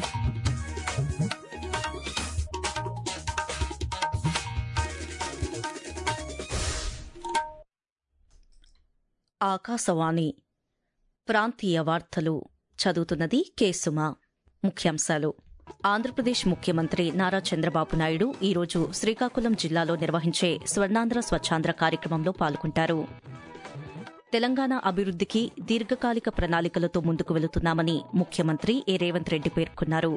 ఆకాశవాణి ప్రాంతీయ వార్తలు చదువుతున్నది కేసుమ ముఖ్యాంశాలు ఆంధ్రప్రదేశ్ ముఖ్యమంత్రి నారా చంద్రబాబు నాయుడు ఈరోజు శ్రీకాకుళం జిల్లాలో నిర్వహించే స్వర్ణాంధ్ర స్వచ్ఛాంధ్ర కార్యక్రమంలో పాల్గొంటారు తెలంగాణ అభివృద్దికి దీర్ఘకాలిక ప్రణాళికలతో ముందుకు వెళుతున్నామని ముఖ్యమంత్రి ఏ రేవంత్ రెడ్డి పేర్కొన్నారు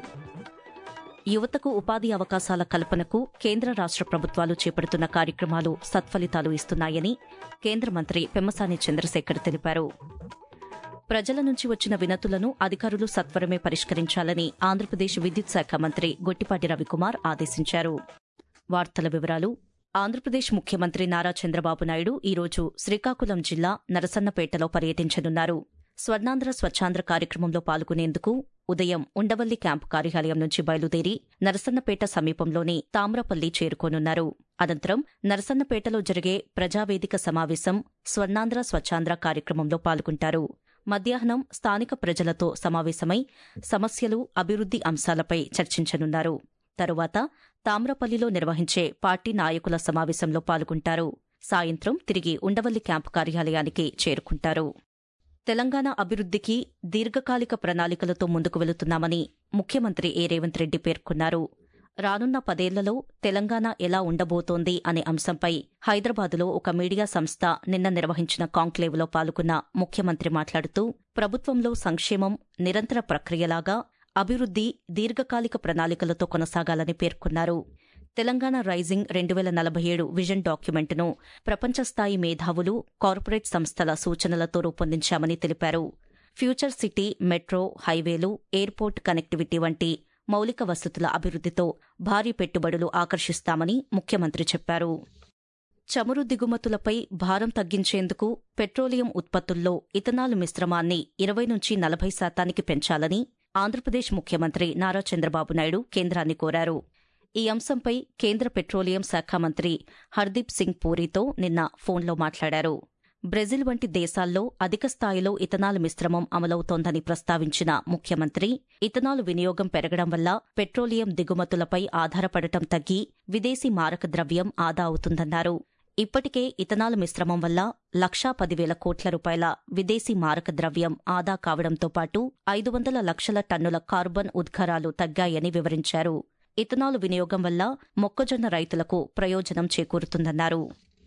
యువతకు ఉపాధి అవకాశాల కల్పనకు కేంద్ర రాష్ట ప్రభుత్వాలు చేపడుతున్న కార్యక్రమాలు సత్ఫలితాలు ఇస్తున్నాయని కేంద్ర మంత్రి పెమ్మసాని చంద్రశేఖర్ తెలిపారు ప్రజల నుంచి వచ్చిన వినతులను అధికారులు సత్వరమే పరిష్కరించాలని ఆంధ్రప్రదేశ్ విద్యుత్ శాఖ మంత్రి గొట్టిపాటి రవికుమార్ ఆదేశించారు వార్తల వివరాలు ఆంధ్రప్రదేశ్ ముఖ్యమంత్రి నారా చంద్రబాబు నాయుడు ఈరోజు శ్రీకాకుళం జిల్లా నరసన్నపేటలో పర్యటించనున్నారు స్వర్ణాంధ్ర స్వచ్ఛాంధ్ర కార్యక్రమంలో పాల్గొనేందుకు ఉదయం ఉండవల్లి క్యాంపు కార్యాలయం నుంచి బయలుదేరి నరసన్నపేట సమీపంలోని తామ్రపల్లి చేరుకోనున్నారు అనంతరం నరసన్నపేటలో జరిగే ప్రజావేదిక సమావేశం స్వర్ణాంధ్ర స్వచ్ఛాంధ్ర కార్యక్రమంలో పాల్గొంటారు మధ్యాహ్నం స్థానిక ప్రజలతో సమావేశమై సమస్యలు అభివృద్ది అంశాలపై చర్చించనున్నారు తరువాత తామ్రపల్లిలో నిర్వహించే పార్టీ నాయకుల సమావేశంలో పాల్గొంటారు సాయంత్రం తిరిగి ఉండవల్లి క్యాంపు కార్యాలయానికి చేరుకుంటారు తెలంగాణ అభివృద్దికి దీర్ఘకాలిక ప్రణాళికలతో ముందుకు వెళుతున్నామని ముఖ్యమంత్రి ఏ రేవంత్ రెడ్డి పేర్కొన్నారు రానున్న పదేళ్లలో తెలంగాణ ఎలా ఉండబోతోంది అనే అంశంపై హైదరాబాదులో ఒక మీడియా సంస్థ నిన్న నిర్వహించిన కాంక్లేవ్లో పాల్గొన్న ముఖ్యమంత్రి మాట్లాడుతూ ప్రభుత్వంలో సంక్షేమం నిరంతర ప్రక్రియలాగా అభివృద్ది దీర్ఘకాలిక ప్రణాళికలతో కొనసాగాలని పేర్కొన్నారు తెలంగాణ రైజింగ్ రెండు వేల నలభై ఏడు విజన్ డాక్యుమెంట్ను ప్రపంచస్థాయి మేధావులు కార్పొరేట్ సంస్థల సూచనలతో రూపొందించామని తెలిపారు ఫ్యూచర్ సిటీ మెట్రో హైవేలు ఎయిర్పోర్ట్ కనెక్టివిటీ వంటి మౌలిక వసతుల అభివృద్దితో భారీ పెట్టుబడులు ఆకర్షిస్తామని ముఖ్యమంత్రి చెప్పారు చమురు దిగుమతులపై భారం తగ్గించేందుకు పెట్రోలియం ఉత్పత్తుల్లో ఇథనాల్ మిశ్రమాన్ని ఇరవై నుంచి నలభై శాతానికి పెంచాలని ఆంధ్రప్రదేశ్ ముఖ్యమంత్రి నారా చంద్రబాబు నాయుడు కేంద్రాన్ని కోరారు ఈ అంశంపై కేంద్ర పెట్రోలియం శాఖ మంత్రి హర్దీప్ సింగ్ పూరితో నిన్న ఫోన్లో మాట్లాడారు బ్రెజిల్ వంటి దేశాల్లో అధిక స్థాయిలో ఇథనాల్ మిశ్రమం అమలవుతోందని ప్రస్తావించిన ముఖ్యమంత్రి ఇథనాల్ వినియోగం పెరగడం వల్ల పెట్రోలియం దిగుమతులపై ఆధారపడటం తగ్గి విదేశీ మారక ద్రవ్యం ఆదా అవుతుందన్నారు ఇప్పటికే ఇథనాల్ మిశ్రమం వల్ల లక్షా పదివేల కోట్ల రూపాయల విదేశీ మారక ద్రవ్యం ఆదా కావడంతో పాటు ఐదు వందల లక్షల టన్నుల కార్బన్ ఉద్గారాలు తగ్గాయని వివరించారు ఇథనాల్ వినియోగం వల్ల మొక్కజొన్న రైతులకు ప్రయోజనం చేకూరుతుందన్నారు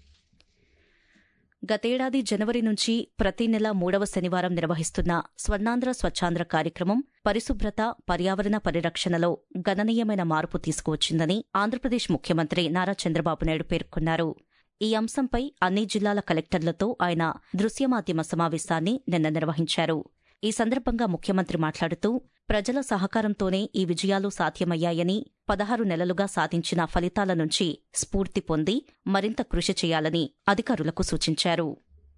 గతేడాది జనవరి నుంచి ప్రతి నెల మూడవ శనివారం నిర్వహిస్తున్న స్వర్ణాంధ్ర స్వచ్ఛాంధ్ర కార్యక్రమం పరిశుభ్రత పర్యావరణ పరిరక్షణలో గణనీయమైన మార్పు తీసుకువచ్చిందని ఆంధ్రప్రదేశ్ ముఖ్యమంత్రి నారా చంద్రబాబు నాయుడు పేర్కొన్నారు ఈ అంశంపై అన్ని జిల్లాల కలెక్టర్లతో ఆయన దృశ్యమాధ్యమ సమావేశాన్ని నిన్న నిర్వహించారు ఈ సందర్భంగా ముఖ్యమంత్రి మాట్లాడుతూ ప్రజల సహకారంతోనే ఈ విజయాలు సాధ్యమయ్యాయని పదహారు నెలలుగా సాధించిన ఫలితాల నుంచి స్ఫూర్తి పొంది మరింత కృషి చేయాలని అధికారులకు సూచించారు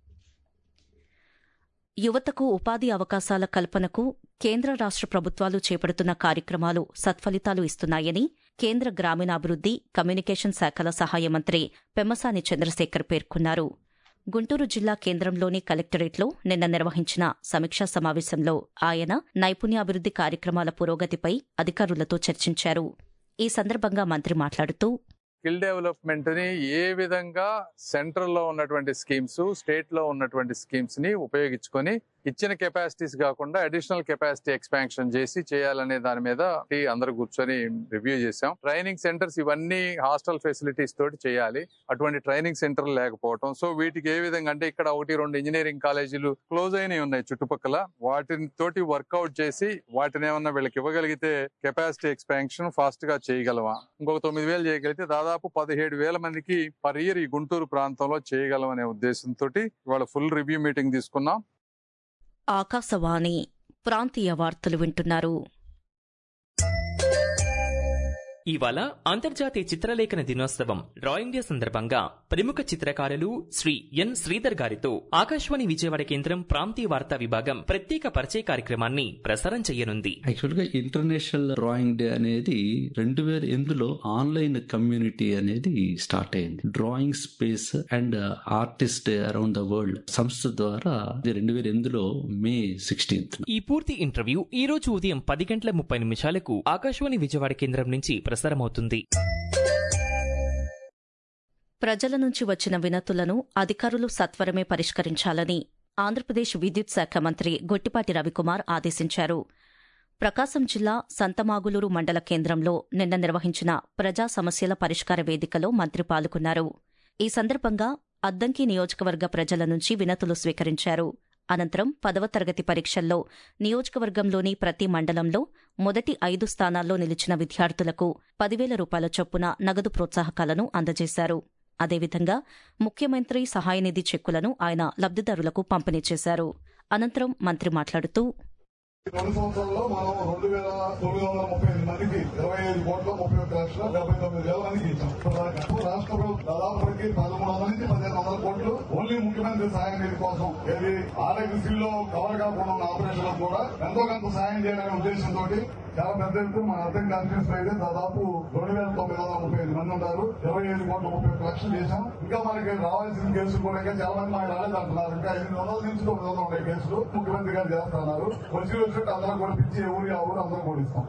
యువతకు ఉపాధి అవకాశాల కల్పనకు కేంద్ర రాష్ట ప్రభుత్వాలు చేపడుతున్న కార్యక్రమాలు సత్ఫలితాలు ఇస్తున్నాయని కేంద్ర గ్రామీణాభివృద్ది కమ్యూనికేషన్ శాఖల సహాయ మంత్రి పెమ్మసాని చంద్రశేఖర్ పేర్కొన్నారు గుంటూరు జిల్లా కేంద్రంలోని కలెక్టరేట్లో నిన్న నిర్వహించిన సమీక్షా సమావేశంలో ఆయన నైపుణ్యాభివృద్ది కార్యక్రమాల పురోగతిపై అధికారులతో చర్చించారు ఈ సందర్భంగా మంత్రి మాట్లాడుతూ స్కిల్ డెవలప్మెంట్ ని ఏ విధంగా సెంట్రల్ లో ఉన్నటువంటి స్కీమ్స్ స్టేట్ లో ఉన్నటువంటి స్కీమ్స్ ని ఉపయోగించుకొని ఇచ్చిన కెపాసిటీస్ కాకుండా అడిషనల్ కెపాసిటీ ఎక్స్పాన్షన్ చేసి చేయాలనే దాని మీద అందరూ కూర్చొని రివ్యూ చేశాం ట్రైనింగ్ సెంటర్స్ ఇవన్నీ హాస్టల్ ఫెసిలిటీస్ తోటి చేయాలి అటువంటి ట్రైనింగ్ సెంటర్ లేకపోవడం సో వీటికి ఏ విధంగా అంటే ఇక్కడ ఒకటి రెండు ఇంజనీరింగ్ కాలేజీలు క్లోజ్ అయినవి ఉన్నాయి చుట్టుపక్కల వాటిని తోటి వర్కౌట్ చేసి వాటిని ఏమన్నా వీళ్ళకి ఇవ్వగలిగితే కెపాసిటీ ఎక్స్పాన్షన్ ఫాస్ట్ గా చేయగలమా ఇంకొక తొమ్మిది వేలు చేయగలిగితే దాదాపు పదిహేడు వేల మందికి పర్ ఇయర్ ఈ గుంటూరు ప్రాంతంలో చేయగలం అనే ఉద్దేశంతో ఇవాళ ఫుల్ రివ్యూ మీటింగ్ తీసుకున్నాం ఆకాశవాణి ప్రాంతీయ వార్తలు వింటున్నారు ఇవాళ అంతర్జాతీయ చిత్రలేఖన దినోత్సవం డ్రాయింగ్ డే సందర్భంగా ప్రముఖ చిత్రకారులు శ్రీ ఎన్ శ్రీధర్ గారితో ఆకాశవాణి విజయవాడ కేంద్రం ప్రాంతీయ వార్తా విభాగం ప్రత్యేక పరిచయ కార్యక్రమాన్ని ప్రసారం చేయనుంది యాక్చువల్ గా ఇంటర్నేషనల్ డ్రాయింగ్ డే అనేది రెండు వేల ఎనిమిదిలో ఆన్లైన్ కమ్యూనిటీ అనేది స్టార్ట్ అయింది drawing space and artist day around the world సంస్థ ద్వారా ఇది రెండు వేల ఎనిమిదిలో మే సిక్స్టీన్త్ ఈ పూర్తి ఇంటర్వ్యూ ఈ రోజు ఉదయం పది గంటల ముప్పై నిమిషాలకు ఆకాశవాణి విజయవాడ కేంద్రం నుంచి ప్రసారమవుతుంది ప్రజల నుంచి వచ్చిన వినతులను అధికారులు సత్వరమే పరిష్కరించాలని ఆంధ్రప్రదేశ్ విద్యుత్ శాఖ మంత్రి గొట్టిపాటి రవికుమార్ ఆదేశించారు ప్రకాశం జిల్లా సంతమాగులూరు మండల కేంద్రంలో నిన్న నిర్వహించిన ప్రజా సమస్యల పరిష్కార వేదికలో మంత్రి పాల్గొన్నారు ఈ సందర్భంగా అద్దంకి నియోజకవర్గ ప్రజల నుంచి వినతులు స్వీకరించారు అనంతరం పదవ తరగతి పరీక్షల్లో నియోజకవర్గంలోని ప్రతి మండలంలో మొదటి ఐదు స్థానాల్లో నిలిచిన విద్యార్థులకు పదివేల రూపాయల చొప్పున నగదు ప్రోత్సాహకాలను అందజేశారు అదేవిధంగా ముఖ్యమంత్రి సహాయనిధి చెక్కులను ఆయన లబ్దిదారులకు పంపిణీ చేశారు అనంతరం మంత్రి మాట్లాడుతూ రెండు సంవత్సరాల్లో మనం రెండు వేల తొమ్మిది వందల ముప్పై ఎనిమిది మందికి ఇరవై ఐదు కోట్ల ముప్పై ఒక్క లక్షల డెబ్బై తొమ్మిది వేల మందికి ఇచ్చాం ఇప్పుడు రాష్ట్ర ప్రభుత్వం దాదాపుకి పదమూడు వందల నుంచి పదిహేను వందల కోట్లు ఓన్లీ ముఖ్యమంత్రి సాయం నిధి కోసం ఏది ఆరోగ్యశ్రీలో కవర్ కాకుండా ఉన్న ఆపరేషన్లకు కూడా ఎంతో కొంత సాయం చేయాలనే ఉద్దేశంతో చాలా పెద్ద ఎత్తున మన అర్థం కాన్ఫరెన్స్ అయితే దాదాపు రెండు వేల తొమ్మిది వందల ముప్పై ఐదు మంది ఉన్నారు ఇరవై ఐదు కోట్ల ముప్పై ఒక్క లక్షలు చేశాం ఇంకా మనకి రావాల్సిన కేసులు కూడా ఇంకా చాలా మంది మనకి రాలేదు అంటున్నారు ఇంకా ఎనిమిది వందల నుంచి తొమ్మిది వందలు ఉన్నాయి కేసులు ముఖ్యమంత్రి గారు చేస్తున్నారు వచ్చి వచ్చినట్టు అందరం కూడా పిచ్చి ఏ ఊరి ఆ ఊరు అందరం కూడా ఇస్తాం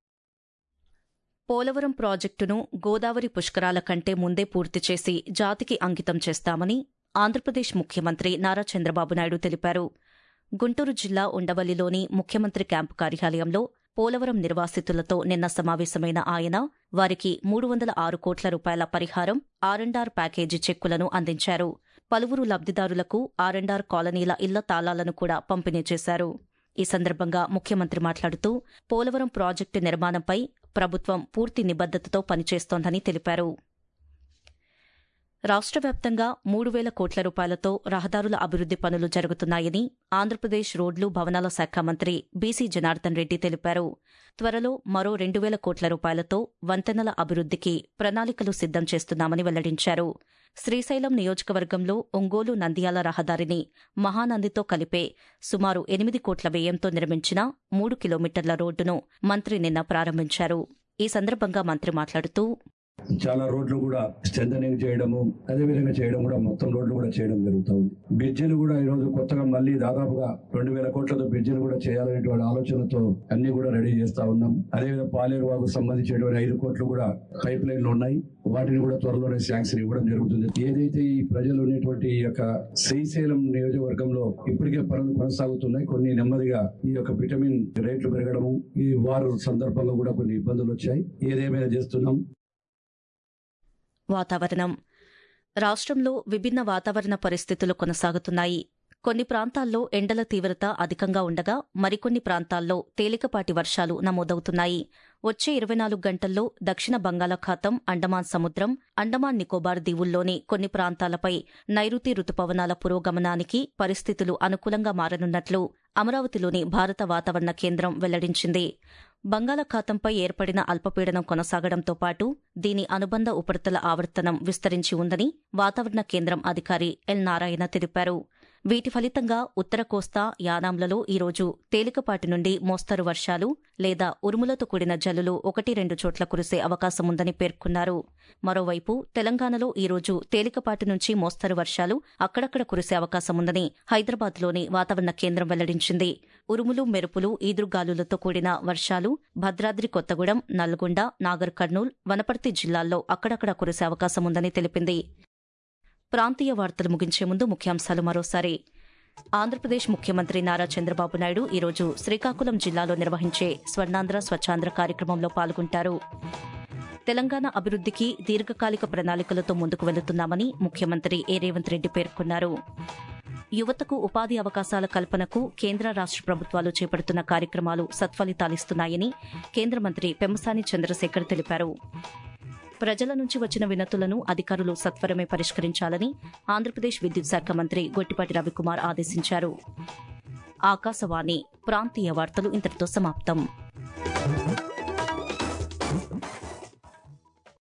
పోలవరం ప్రాజెక్టును గోదావరి పుష్కరాల కంటే ముందే పూర్తి చేసి జాతికి అంకితం చేస్తామని ఆంధ్రప్రదేశ్ ముఖ్యమంత్రి నారా చంద్రబాబు నాయుడు తెలిపారు గుంటూరు జిల్లా ఉండవల్లిలోని ముఖ్యమంత్రి క్యాంపు కార్యాలయంలో పోలవరం నిర్వాసితులతో నిన్న సమావేశమైన ఆయన వారికి మూడు వందల ఆరు కోట్ల రూపాయల పరిహారం ఆర్ఎండార్ ప్యాకేజీ చెక్కులను అందించారు పలువురు లబ్దిదారులకు ఆర్ఎండార్ కాలనీల ఇళ్ల తాళాలను కూడా పంపిణీ చేశారు ఈ సందర్భంగా ముఖ్యమంత్రి మాట్లాడుతూ పోలవరం ప్రాజెక్టు నిర్మాణంపై ప్రభుత్వం పూర్తి నిబద్దతతో పనిచేస్తోందని తెలిపారు రాష్ట్ర వ్యాప్తంగా మూడు వేల కోట్ల రూపాయలతో రహదారుల అభివృద్ది పనులు జరుగుతున్నాయని ఆంధ్రప్రదేశ్ రోడ్లు భవనాల శాఖ మంత్రి బీసీ జనార్దన్ రెడ్డి తెలిపారు త్వరలో మరో రెండు వేల కోట్ల రూపాయలతో వంతెనల అభివృద్దికి ప్రణాళికలు సిద్దం చేస్తున్నామని వెల్లడించారు శ్రీశైలం నియోజకవర్గంలో ఒంగోలు నంద్యాల రహదారిని మహానందితో కలిపే సుమారు ఎనిమిది కోట్ల వ్యయంతో నిర్మించిన మూడు కిలోమీటర్ల రోడ్డును మంత్రి నిన్న ప్రారంభించారు ఈ సందర్భంగా మంత్రి మాట్లాడుతూ చాలా రోడ్లు కూడా స్ట్రెంథనింగ్ చేయడము అదే విధంగా చేయడం కూడా మొత్తం రోడ్లు కూడా చేయడం జరుగుతూ ఉంది బ్రిడ్జిలు కూడా ఈ రోజు కొత్తగా మళ్ళీ దాదాపుగా రెండు వేల కోట్లతో బ్రిడ్జిలు కూడా చేయాలనేటువంటి ఆలోచనతో అన్ని కూడా రెడీ చేస్తా ఉన్నాం అదేవిధంగా పాలేరు వాకు సంబంధించినటువంటి ఐదు కోట్లు కూడా పైప్ లైన్లు ఉన్నాయి వాటిని కూడా త్వరలోనే శాంక్షన్ ఇవ్వడం జరుగుతుంది ఏదైతే ఈ ప్రజలు ఉన్నటువంటి ఈ యొక్క శ్రీశైలం నియోజకవర్గంలో ఇప్పటికే పనులు కొనసాగుతున్నాయి కొన్ని నెమ్మదిగా ఈ యొక్క విటమిన్ రేట్లు పెరగడము ఈ వారు సందర్భంలో కూడా కొన్ని ఇబ్బందులు వచ్చాయి ఏదేమైనా చేస్తున్నాం వాతావరణం రాష్ట్రంలో విభిన్న వాతావరణ పరిస్థితులు కొనసాగుతున్నాయి కొన్ని ప్రాంతాల్లో ఎండల తీవ్రత అధికంగా ఉండగా మరికొన్ని ప్రాంతాల్లో తేలికపాటి వర్షాలు నమోదవుతున్నాయి వచ్చే ఇరవై నాలుగు గంటల్లో దక్షిణ బంగాళాఖాతం అండమాన్ సముద్రం అండమాన్ నికోబార్ దీవుల్లోని కొన్ని ప్రాంతాలపై నైరుతి రుతుపవనాల పురోగమనానికి పరిస్థితులు అనుకూలంగా మారనున్నట్లు అమరావతిలోని భారత వాతావరణ కేంద్రం వెల్లడించింది బంగాళాఖాతంపై ఏర్పడిన అల్పపీడనం కొనసాగడంతో పాటు దీని అనుబంధ ఉపరితల ఆవర్తనం విస్తరించి ఉందని వాతావరణ కేంద్రం అధికారి ఎల్ నారాయణ తెలిపారు వీటి ఫలితంగా ఉత్తర కోస్తా యానాంలలో ఈరోజు తేలికపాటి నుండి మోస్తరు వర్షాలు లేదా ఉరుములతో కూడిన జల్లులు ఒకటి రెండు చోట్ల కురిసే అవకాశముందని పేర్కొన్నారు మరోవైపు తెలంగాణలో ఈరోజు తేలికపాటి నుంచి మోస్తరు వర్షాలు అక్కడక్కడ కురిసే అవకాశముందని హైదరాబాద్లోని వాతావరణ కేంద్రం వెల్లడించింది ఉరుములు మెరుపులు ఈదురుగాలులతో కూడిన వర్షాలు భద్రాద్రి కొత్తగూడెం నల్గొండ నాగర్ కర్నూల్ వనపర్తి జిల్లాల్లో అక్కడక్కడ కురిసే అవకాశముందని తెలిపింది ప్రాంతీయ వార్తలు ముగించే ముందు ముఖ్యాంశాలు మరోసారి ఆంధ్రప్రదేశ్ ముఖ్యమంత్రి నారా చంద్రబాబు నాయుడు ఈరోజు శ్రీకాకుళం జిల్లాలో నిర్వహించే స్వర్ణాంధ్ర స్వచ్ఛాంధ్ర కార్యక్రమంలో పాల్గొంటారు తెలంగాణ అభివృద్దికి దీర్ఘకాలిక ప్రణాళికలతో ముందుకు వెళుతున్నామని ముఖ్యమంత్రి ఏ రేవంత్ రెడ్డి పేర్కొన్నారు యువతకు ఉపాధి అవకాశాల కల్పనకు కేంద్ర రాష్ట ప్రభుత్వాలు చేపడుతున్న కార్యక్రమాలు సత్ఫలితాలిస్తున్నాయని కేంద్ర మంత్రి పెమ్మసాని చంద్రశేఖర్ తెలిపారు ప్రజల నుంచి వచ్చిన వినతులను అధికారులు సత్వరమే పరిష్కరించాలని ఆంధ్రప్రదేశ్ విద్యుత్ శాఖ మంత్రి గొట్టిపాటి రవికుమార్ ఆదేశించారు ఆకాశవాణి ప్రాంతీయ వార్తలు ఇంతటితో సమాప్తం